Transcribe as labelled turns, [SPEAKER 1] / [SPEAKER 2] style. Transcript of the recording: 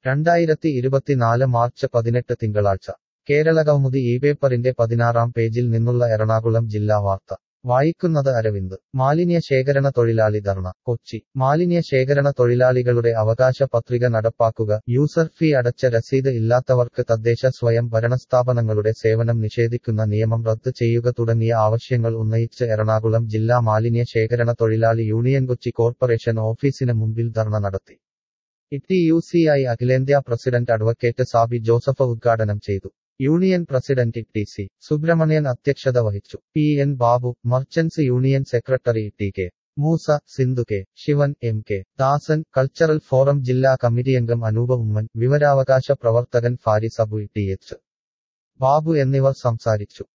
[SPEAKER 1] രണ്ടായിരത്തി ഇരുപത്തിനാല് മാർച്ച് പതിനെട്ട് തിങ്കളാഴ്ച കേരള കൗമുദി ഈ പേപ്പറിന്റെ പതിനാറാം പേജിൽ നിന്നുള്ള എറണാകുളം ജില്ലാ വാർത്ത വായിക്കുന്നത് അരവിന്ദ് മാലിന്യ ശേഖരണ തൊഴിലാളി ധർണ കൊച്ചി മാലിന്യ ശേഖരണ തൊഴിലാളികളുടെ അവകാശ പത്രിക നടപ്പാക്കുക യൂസർ ഫീ അടച്ച രസീത് ഇല്ലാത്തവർക്ക് തദ്ദേശ സ്വയം ഭരണസ്ഥാപനങ്ങളുടെ സേവനം നിഷേധിക്കുന്ന നിയമം റദ്ദ് ചെയ്യുക തുടങ്ങിയ ആവശ്യങ്ങൾ ഉന്നയിച്ച് എറണാകുളം ജില്ലാ മാലിന്യ ശേഖരണ തൊഴിലാളി യൂണിയൻ കൊച്ചി കോർപ്പറേഷൻ ഓഫീസിന് മുമ്പിൽ ധർണ നടത്തി ഇറ്റി യു സി ഐ അഖിലേന്ത്യാ പ്രസിഡന്റ് അഡ്വക്കേറ്റ് സാബി ജോസഫ് ഉദ്ഘാടനം ചെയ്തു union president T C Subramanian അധ്യക്ഷത വഹിച്ചു P N Babu merchants union secretary T K Moosa Sindhu K Sivan M K Dasan cultural forum ജില്ലാ കമ്മിറ്റിയംഗം അനൂപ ഉമ്മൻ വിവരാവകാശ പ്രവർത്തകൻ ഫാരിസ് അബു ടി എച്ച് ബാബു എന്നിവർ സംസാരിച്ചു